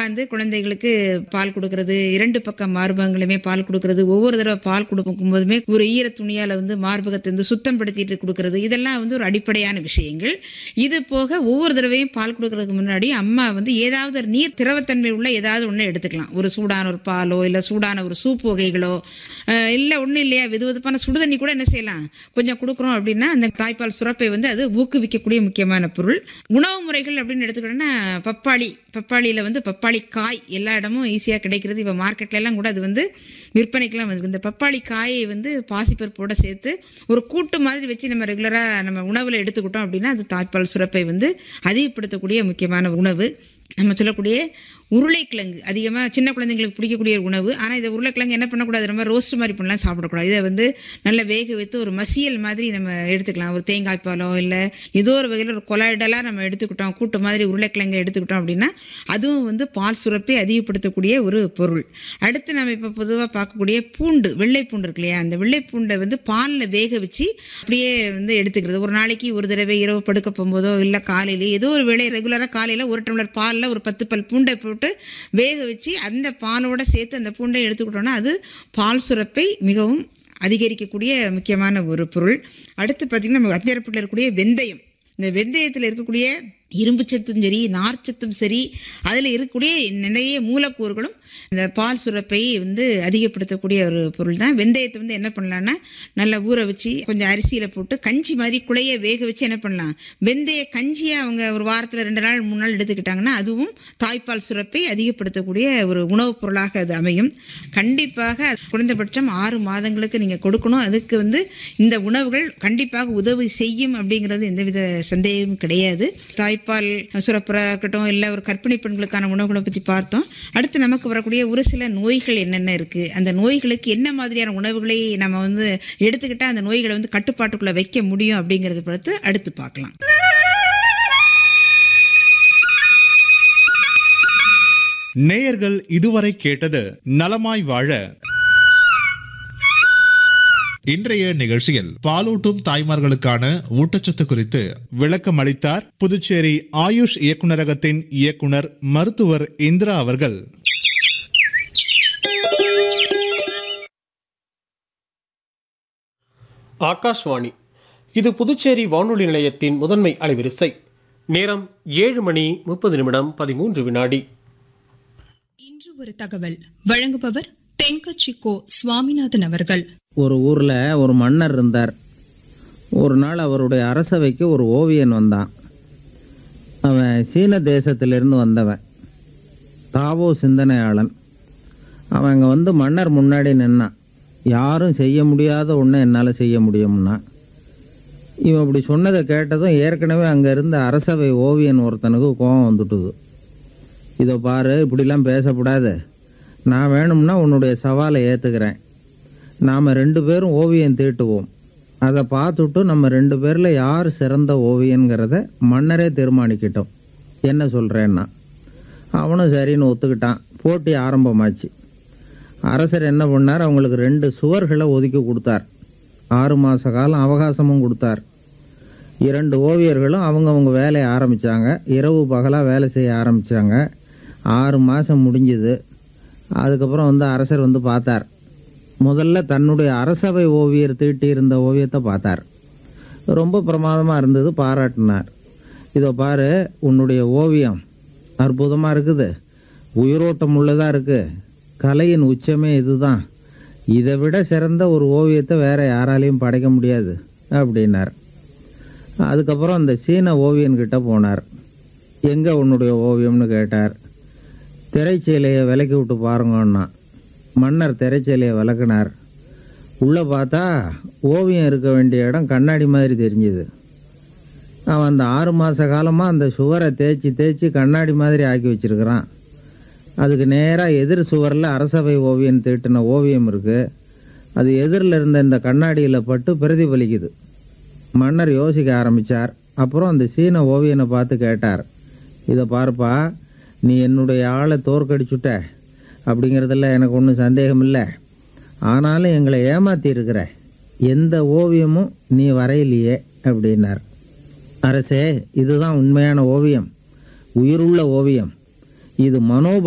உட்காந்து குழந்தைகளுக்கு பால் கொடுக்கறது இரண்டு பக்கம் மார்பகங்களுமே பால் கொடுக்கறது ஒவ்வொரு தடவை பால் கொடுக்கும் போதுமே ஒரு ஈர துணியால் வந்து மார்பகத்தை வந்து சுத்தம் படுத்திட்டு கொடுக்கறது இதெல்லாம் வந்து ஒரு அடிப்படையான விஷயங்கள் இது போக ஒவ்வொரு தடவையும் பால் கொடுக்கறதுக்கு முன்னாடி அம்மா வந்து ஏதாவது ஒரு நீர் திரவத்தன்மை உள்ள ஏதாவது ஒன்று எடுத்துக்கலாம் ஒரு சூடான ஒரு பாலோ இல்லை சூடான ஒரு சூப் வகைகளோ அஹ் இல்லை ஒன்றும் இல்லையா வெது வெதுப்பான சுடுதண்ணி கூட என்ன செய்யலாம் கொஞ்சம் கொடுக்குறோம் அப்படின்னா அந்த தாய்ப்பால் சுரப்பை வந்து அது ஊக்குவிக்கக்கூடிய முக்கியமான பொருள் உணவு முறைகள் அப்படின்னு எடுத்துக்கிட்டோம்னா பப்பாளி பப்பாளியில் வந்து பப்பாளி காய் எல்லா இடமும் ஈஸியாக கிடைக்கிறது இப்போ மார்க்கெட்ல எல்லாம் கூட அது வந்து விற்பனைக்கெல்லாம் வந்து இந்த பப்பாளி காயை வந்து பாசிப்பருப்போட சேர்த்து ஒரு கூட்டு மாதிரி வச்சு நம்ம ரெகுலராக நம்ம உணவில் எடுத்துக்கிட்டோம் அப்படின்னா அது தாய்ப்பால் சுரப்பை வந்து அதிகப்படுத்தக்கூடிய முக்கியமான உணவு நம்ம சொல்லக்கூடிய உருளைக்கிழங்கு அதிகமாக சின்ன குழந்தைங்களுக்கு பிடிக்கக்கூடிய ஒரு உணவு ஆனால் இந்த உருளைக்கிழங்கு என்ன பண்ணக்கூடாது ரொம்ப ரோஸ்ட் மாதிரி பண்ணலாம் சாப்பிடக்கூடாது இதை வந்து நல்லா வேக வைத்து ஒரு மசியல் மாதிரி நம்ம எடுத்துக்கலாம் ஒரு தேங்காய் பாலோ இல்லை ஏதோ ஒரு வகையில் ஒரு கொலாய்டலாக நம்ம எடுத்துக்கிட்டோம் கூட்டு மாதிரி உருளைக்கிழங்கை எடுத்துக்கிட்டோம் அப்படின்னா அதுவும் வந்து பால் சுரப்பை அதிகப்படுத்தக்கூடிய ஒரு பொருள் அடுத்து நம்ம இப்போ பொதுவாக பார்க்கக்கூடிய பூண்டு வெள்ளை பூண்டு இருக்கு இல்லையா அந்த வெள்ளை பூண்டை வந்து பாலில் வேக வச்சு அப்படியே வந்து எடுத்துக்கிறது ஒரு நாளைக்கு ஒரு தடவை இரவு படுக்க போகும்போதோ இல்லை காலையில ஏதோ ஒரு வேளை ரெகுலராக காலையில் ஒரு டம்ளர் பாலில் ஒரு பத்து பல் பூண்டை போட்டு வேக வச்சு அந்த பாலோட சேர்த்து அந்த பூண்டை எடுத்துக்கிட்டோம்னா அது பால் சுரப்பை மிகவும் அதிகரிக்கக்கூடிய முக்கியமான ஒரு பொருள் அடுத்து பார்த்திங்கன்னா நம்ம அத்தியாரப்பட்டில் இருக்கக்கூடிய வெந்தயம் இந்த வெந்தயத்தில் இருக்கக்கூடிய இரும்பு சத்தும் சரி நார்ச்சத்தும் சரி அதில் இருக்கக்கூடிய நிறைய மூலக்கூறுகளும் இந்த பால் சுரப்பை வந்து அதிகப்படுத்தக்கூடிய ஒரு பொருள் தான் வெந்தயத்தை வந்து என்ன பண்ணலான்னா நல்லா ஊற வச்சு கொஞ்சம் அரிசியில் போட்டு கஞ்சி மாதிரி குழைய வேக வச்சு என்ன பண்ணலாம் வெந்தய கஞ்சியை அவங்க ஒரு வாரத்தில் ரெண்டு நாள் மூணு நாள் எடுத்துக்கிட்டாங்கன்னா அதுவும் தாய்ப்பால் சுரப்பை அதிகப்படுத்தக்கூடிய ஒரு உணவுப் பொருளாக அது அமையும் கண்டிப்பாக குறைந்தபட்சம் ஆறு மாதங்களுக்கு நீங்கள் கொடுக்கணும் அதுக்கு வந்து இந்த உணவுகள் கண்டிப்பாக உதவி செய்யும் அப்படிங்கிறது எந்தவித சந்தேகமும் கிடையாது தாய்ப்பால் சுரப்புறா இருக்கட்டும் இல்லை ஒரு கர்ப்பிணி பெண்களுக்கான உணவுகளை பற்றி பார்த்தோம் அடுத்து நமக்கு வரக்கூடிய ஒரு சில நோய்கள் என்னென்ன இருக்குது அந்த நோய்களுக்கு என்ன மாதிரியான உணவுகளை நம்ம வந்து எடுத்துக்கிட்டால் அந்த நோய்களை வந்து கட்டுப்பாட்டுக்குள்ளே வைக்க முடியும் அப்படிங்கிறத பொறுத்து அடுத்து பார்க்கலாம் நேயர்கள் இதுவரை கேட்டது நலமாய் வாழ இன்றைய நிகழ்ச்சியில் பாலூட்டும் தாய்மார்களுக்கான ஊட்டச்சத்து குறித்து விளக்கம் அளித்தார் புதுச்சேரி ஆயுஷ் இயக்குநரகத்தின் இயக்குனர் மருத்துவர் இந்திரா அவர்கள் ஆகாஷ்வாணி இது புதுச்சேரி வானொலி நிலையத்தின் முதன்மை அலைவரிசை நேரம் ஏழு மணி முப்பது நிமிடம் பதிமூன்று வினாடி இன்று ஒரு தகவல் வழங்குபவர் தென்கட்சி கோ சுவாமிநாதன் அவர்கள் ஒரு ஊர்ல ஒரு மன்னர் இருந்தார் ஒரு நாள் அவருடைய அரசவைக்கு ஒரு ஓவியன் வந்தான் அவன் சீன தேசத்திலிருந்து வந்தவன் தாவோ சிந்தனையாளன் அவன் அங்கே வந்து மன்னர் முன்னாடி நின்னான் யாரும் செய்ய முடியாத ஒன்று என்னால் செய்ய முடியும்னா இவன் இப்படி சொன்னதை கேட்டதும் ஏற்கனவே அங்கே இருந்த அரசவை ஓவியன் ஒருத்தனுக்கு கோபம் வந்துட்டுது இதோ பாரு இப்படிலாம் பேசக்கூடாது நான் வேணும்னா உன்னுடைய சவாலை ஏற்றுக்கிறேன் நாம் ரெண்டு பேரும் ஓவியம் தீட்டுவோம் அதை பார்த்துட்டு நம்ம ரெண்டு பேரில் யார் சிறந்த ஓவியங்கிறத மன்னரே தீர்மானிக்கிட்டோம் என்ன சொல்கிறேன்னா அவனும் சரின்னு ஒத்துக்கிட்டான் போட்டி ஆரம்பமாச்சு அரசர் என்ன பண்ணார் அவங்களுக்கு ரெண்டு சுவர்களை ஒதுக்கி கொடுத்தார் ஆறு மாத காலம் அவகாசமும் கொடுத்தார் இரண்டு ஓவியர்களும் அவங்கவங்க வேலையை ஆரம்பித்தாங்க இரவு பகலாக வேலை செய்ய ஆரம்பித்தாங்க ஆறு மாதம் முடிஞ்சுது அதுக்கப்புறம் வந்து அரசர் வந்து பார்த்தார் முதல்ல தன்னுடைய அரசவை ஓவியர் தீட்டியிருந்த ஓவியத்தை பார்த்தார் ரொம்ப பிரமாதமாக இருந்தது பாராட்டினார் இதோ பாரு உன்னுடைய ஓவியம் அற்புதமாக இருக்குது உயிரோட்டம் உள்ளதாக இருக்குது கலையின் உச்சமே இதுதான் இதை விட சிறந்த ஒரு ஓவியத்தை வேற யாராலையும் படைக்க முடியாது அப்படின்னார் அதுக்கப்புறம் அந்த சீன ஓவியன்கிட்ட போனார் எங்கே உன்னுடைய ஓவியம்னு கேட்டார் திரைச்சீலையை விலக்கி விட்டு பாருங்கன்னா மன்னர் திரைச்சீலையை விளக்குனார் உள்ளே பார்த்தா ஓவியம் இருக்க வேண்டிய இடம் கண்ணாடி மாதிரி தெரிஞ்சுது அவன் அந்த ஆறு மாத காலமாக அந்த சுவரை தேய்ச்சி தேய்ச்சி கண்ணாடி மாதிரி ஆக்கி வச்சிருக்கிறான் அதுக்கு நேராக எதிர் சுவரில் அரசவை ஓவியம் தீட்டின ஓவியம் இருக்குது அது எதிரில் இருந்த இந்த கண்ணாடியில் பட்டு பிரதிபலிக்குது மன்னர் யோசிக்க ஆரம்பித்தார் அப்புறம் அந்த சீன ஓவியனை பார்த்து கேட்டார் இதை பார்ப்பா நீ என்னுடைய ஆளை தோற்கடிச்சுட்ட அப்படிங்கிறதுல எனக்கு ஒன்றும் சந்தேகம் இல்லை ஆனாலும் எங்களை ஏமாத்தி இருக்கிற எந்த ஓவியமும் நீ வரையிலையே அப்படின்னார் அரசே இதுதான் உண்மையான ஓவியம் உயிருள்ள ஓவியம் இது மனோப